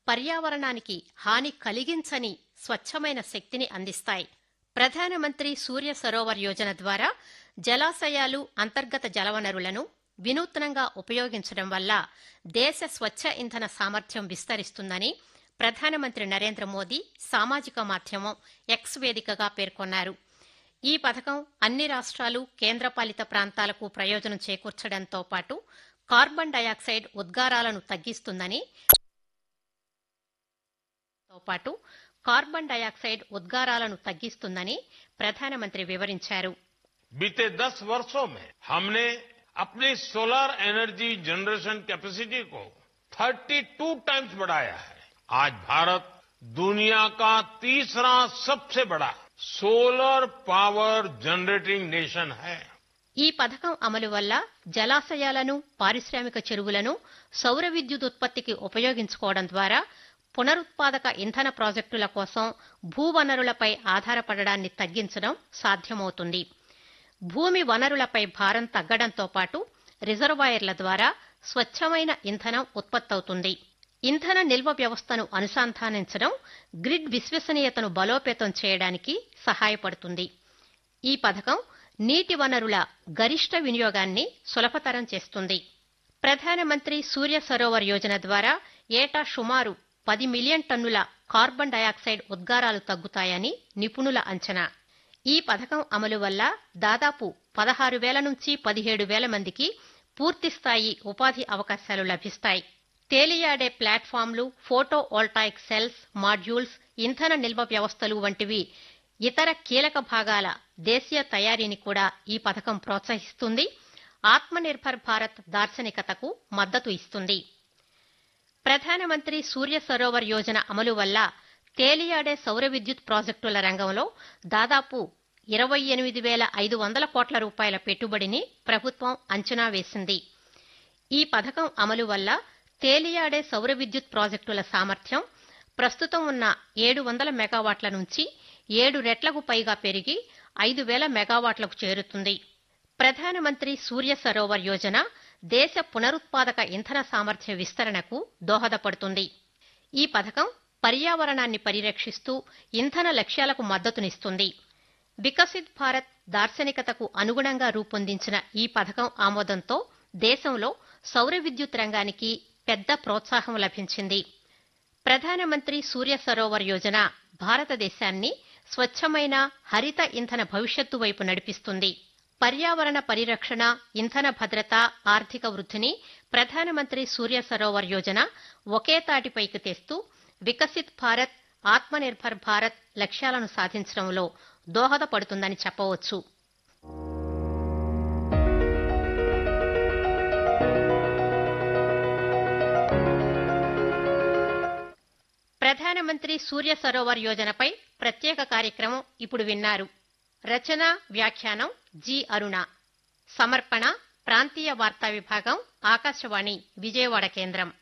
పర్యావరణానికి హాని కలిగించని స్వచ్ఛమైన శక్తిని అందిస్తాయి ప్రధానమంత్రి సూర్య సరోవర్ యోజన ద్వారా జలాశయాలు అంతర్గత జలవనరులను వినూత్నంగా ఉపయోగించడం వల్ల దేశ స్వచ్ఛ ఇంధన సామర్థ్యం విస్తరిస్తుందని ప్రధానమంత్రి నరేంద్ర మోదీ సామాజిక మాధ్యమం ఎక్స్ వేదికగా పేర్కొన్నారు ఈ పథకం అన్ని రాష్ట్రాలు కేంద్రపాలిత ప్రాంతాలకు ప్రయోజనం చేకూర్చడంతో పాటు కార్బన్ డయాక్సైడ్ ఉద్గారాలను తగ్గిస్తుందని తో పాటు కార్బన్ డయాక్సైడ్ ఉద్గారాలను తగ్గిస్తుందని ప్రధానమంత్రి వివరించారు बीते दस वर्षों में हमने अपनी सोलर एनर्जी जनरेशन कैपेसिटी को 32 टाइम्स बढ़ाया है आज भारत दुनिया का तीसरा सबसे बड़ा सोलर पावर जनरेटिंग नेशन है ఈ పథకం అమలు వల్ల జలాశయాలను పారిశ్రామిక చెరువులను సౌర విద్యుత్ ఉత్పత్తికి ఉపయోగించుకోవడం ద్వారా పునరుత్పాదక ఇంధన ప్రాజెక్టుల కోసం భూవనరులపై ఆధారపడడాన్ని తగ్గించడం సాధ్యమవుతుంది భూమి వనరులపై భారం తగ్గడంతో పాటు రిజర్వాయర్ల ద్వారా స్వచ్ఛమైన ఇంధనం ఉత్పత్తవుతుంది ఇంధన నిల్వ వ్యవస్థను అనుసంధానించడం గ్రిడ్ విశ్వసనీయతను బలోపేతం చేయడానికి సహాయపడుతుంది ఈ పథకం నీటి వనరుల గరిష్ట వినియోగాన్ని సులభతరం చేస్తుంది ప్రధానమంత్రి సూర్య సరోవర్ యోజన ద్వారా ఏటా సుమారు పది మిలియన్ టన్నుల కార్బన్ డయాక్సైడ్ ఉద్గారాలు తగ్గుతాయని నిపుణుల అంచనా ఈ పథకం అమలు వల్ల దాదాపు పదహారు వేల నుంచి పదిహేడు వేల మందికి పూర్తిస్థాయి ఉపాధి అవకాశాలు లభిస్తాయి తేలియాడే ప్లాట్ఫామ్లు ఫోటో వోల్టాయిక్ సెల్స్ మాడ్యూల్స్ ఇంధన నిల్వ వ్యవస్థలు వంటివి ఇతర కీలక భాగాల దేశీయ తయారీని కూడా ఈ పథకం ప్రోత్సహిస్తుంది ఆత్మనిర్భర్ భారత్ దార్శనికతకు మద్దతు ఇస్తుంది ప్రధానమంత్రి సూర్య సరోవర్ యోజన అమలు వల్ల తేలియాడే సౌర విద్యుత్ ప్రాజెక్టుల రంగంలో దాదాపు ఇరవై ఎనిమిది వేల ఐదు వందల కోట్ల రూపాయల పెట్టుబడిని ప్రభుత్వం అంచనా వేసింది ఈ పథకం అమలు వల్ల తేలియాడే సౌర విద్యుత్ ప్రాజెక్టుల సామర్థ్యం ప్రస్తుతం ఉన్న ఏడు వందల మెగావాట్ల నుంచి ఏడు రెట్లకు పైగా పెరిగి ఐదు వేల మెగావాట్లకు చేరుతుంది ప్రధానమంత్రి సూర్య సరోవర్ యోజన దేశ పునరుత్పాదక ఇంధన సామర్థ్య విస్తరణకు దోహదపడుతుంది ఈ పథకం పర్యావరణాన్ని పరిరక్షిస్తూ ఇంధన లక్ష్యాలకు మద్దతునిస్తుంది వికసిత్ భారత్ దార్శనికతకు అనుగుణంగా రూపొందించిన ఈ పథకం ఆమోదంతో దేశంలో సౌర విద్యుత్ రంగానికి పెద్ద ప్రోత్సాహం లభించింది ప్రధానమంత్రి సూర్య సరోవర్ యోజన భారతదేశాన్ని స్వచ్ఛమైన హరిత ఇంధన భవిష్యత్తు వైపు నడిపిస్తుంది పర్యావరణ పరిరక్షణ ఇంధన భద్రత ఆర్థిక వృద్ధిని ప్రధానమంత్రి సూర్య సరోవర్ యోజన ఒకే తాటిపైకి తెస్తూ వికసిత్ భారత్ ఆత్మనిర్భర్ భారత్ లక్ష్యాలను సాధించడంలో దోహదపడుతుందని చెప్పవచ్చు ప్రధానమంత్రి సూర్య సరోవర్ యోజనపై ప్రత్యేక కార్యక్రమం ఇప్పుడు విన్నారు రచన వ్యాఖ్యానం జి అరుణ సమర్పణ ప్రాంతీయ వార్తా విభాగం ఆకాశవాణి విజయవాడ కేంద్రం